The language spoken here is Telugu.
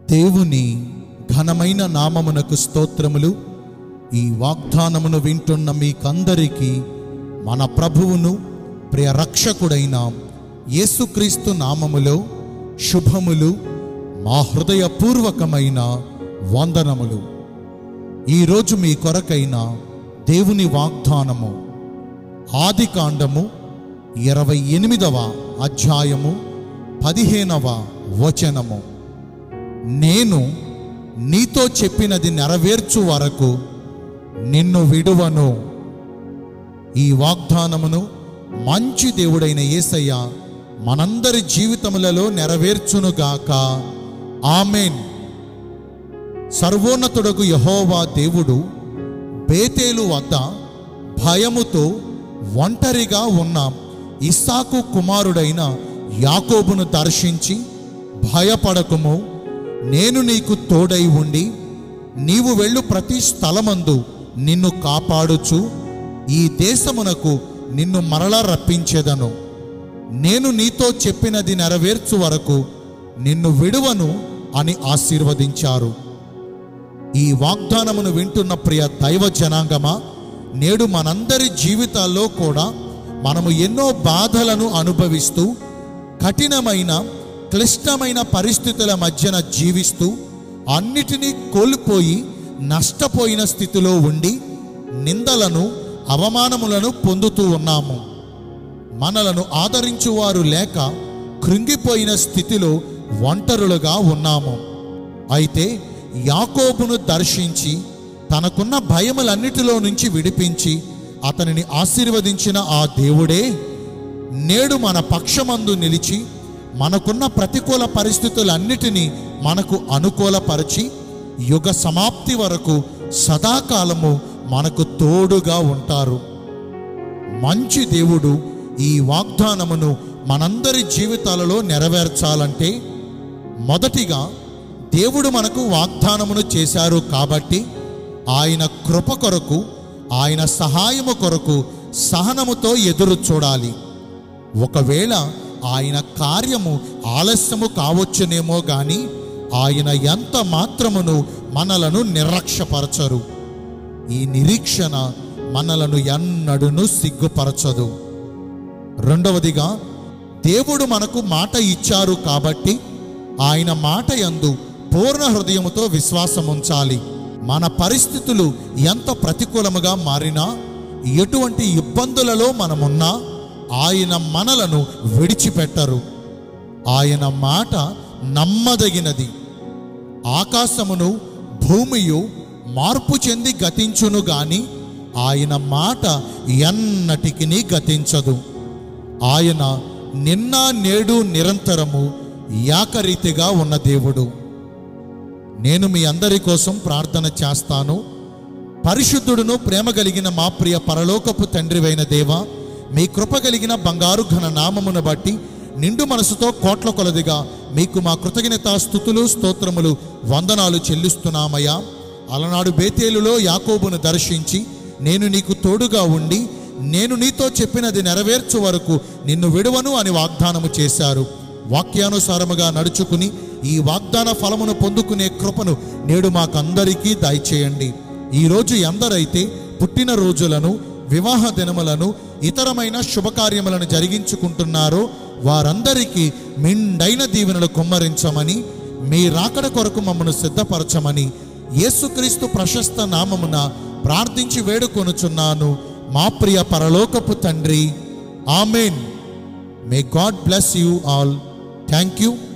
దేవుని ఘనమైన నామమునకు స్తోత్రములు ఈ వాగ్దానమును వింటున్న మీకందరికీ మన ప్రభువును ప్రియ రక్షకుడైన యేసుక్రీస్తు నామములో శుభములు మా హృదయపూర్వకమైన వందనములు ఈరోజు మీ కొరకైన దేవుని వాగ్దానము ఆది కాండము ఇరవై ఎనిమిదవ అధ్యాయము పదిహేనవ వచనము నేను నీతో చెప్పినది నెరవేర్చు వరకు నిన్ను విడువను ఈ వాగ్దానమును మంచి దేవుడైన యేసయ్య మనందరి జీవితములలో నెరవేర్చునుగాక ఆమెన్ సర్వోన్నతుడకు యహోవా దేవుడు బేతేలు వద్ద భయముతో ఒంటరిగా ఉన్న ఇస్సాకు కుమారుడైన యాకోబును దర్శించి భయపడకుము నేను నీకు తోడై ఉండి నీవు వెళ్ళు ప్రతి స్థలమందు నిన్ను కాపాడుచు ఈ దేశమునకు నిన్ను మరలా రప్పించేదను నేను నీతో చెప్పినది నెరవేర్చు వరకు నిన్ను విడువను అని ఆశీర్వదించారు ఈ వాగ్దానమును వింటున్న ప్రియ దైవ జనాంగమా నేడు మనందరి జీవితాల్లో కూడా మనము ఎన్నో బాధలను అనుభవిస్తూ కఠినమైన క్లిష్టమైన పరిస్థితుల మధ్యన జీవిస్తూ అన్నిటినీ కోల్పోయి నష్టపోయిన స్థితిలో ఉండి నిందలను అవమానములను పొందుతూ ఉన్నాము మనలను ఆదరించువారు లేక కృంగిపోయిన స్థితిలో ఒంటరులుగా ఉన్నాము అయితే యాకోబును దర్శించి తనకున్న భయములన్నిటిలో నుంచి విడిపించి అతనిని ఆశీర్వదించిన ఆ దేవుడే నేడు మన పక్షమందు నిలిచి మనకున్న ప్రతికూల పరిస్థితులన్నిటినీ మనకు అనుకూలపరిచి యుగ సమాప్తి వరకు సదాకాలము మనకు తోడుగా ఉంటారు మంచి దేవుడు ఈ వాగ్దానమును మనందరి జీవితాలలో నెరవేర్చాలంటే మొదటిగా దేవుడు మనకు వాగ్దానమును చేశారు కాబట్టి ఆయన కృప కొరకు ఆయన సహాయము కొరకు సహనముతో ఎదురు చూడాలి ఒకవేళ ఆయన కార్యము ఆలస్యము కావచ్చునేమో గాని ఆయన ఎంత మాత్రమును మనలను నిర్లక్ష్యపరచరు ఈ నిరీక్షణ మనలను ఎన్నడును సిగ్గుపరచదు రెండవదిగా దేవుడు మనకు మాట ఇచ్చారు కాబట్టి ఆయన మాట యందు పూర్ణ హృదయముతో విశ్వాసం ఉంచాలి మన పరిస్థితులు ఎంత ప్రతికూలముగా మారినా ఎటువంటి ఇబ్బందులలో మనమున్నా ఆయన మనలను విడిచిపెట్టరు ఆయన మాట నమ్మదగినది ఆకాశమును భూమియు మార్పు చెంది గతించును గాని ఆయన మాట ఎన్నటికి గతించదు ఆయన నిన్న నేడు నిరంతరము యాకరీతిగా ఉన్న దేవుడు నేను మీ అందరి కోసం ప్రార్థన చేస్తాను పరిశుద్ధుడును ప్రేమ కలిగిన మా ప్రియ పరలోకపు తండ్రివైన దేవ మీ కృప కలిగిన బంగారు ఘన నామమును బట్టి నిండు మనసుతో కోట్ల కొలదిగా మీకు మా కృతజ్ఞత స్థుతులు స్తోత్రములు వందనాలు చెల్లిస్తున్నామయ్యా అలనాడు బేతేలులో యాకోబును దర్శించి నేను నీకు తోడుగా ఉండి నేను నీతో చెప్పినది నెరవేర్చు వరకు నిన్ను విడువను అని వాగ్దానము చేశారు వాక్యానుసారముగా నడుచుకుని ఈ వాగ్దాన ఫలమును పొందుకునే కృపను నేడు మాకందరికీ దయచేయండి ఈరోజు ఎందరైతే పుట్టిన రోజులను వివాహ దినములను ఇతరమైన శుభకార్యములను జరిగించుకుంటున్నారో వారందరికీ మెండైన దీవెనలు కుమ్మరించమని మీ రాకడ కొరకు మమ్మను సిద్ధపరచమని యేసుక్రీస్తు ప్రశస్త నామమున ప్రార్థించి వేడుకొనుచున్నాను మా ప్రియ పరలోకపు తండ్రి amen may God bless you all thank you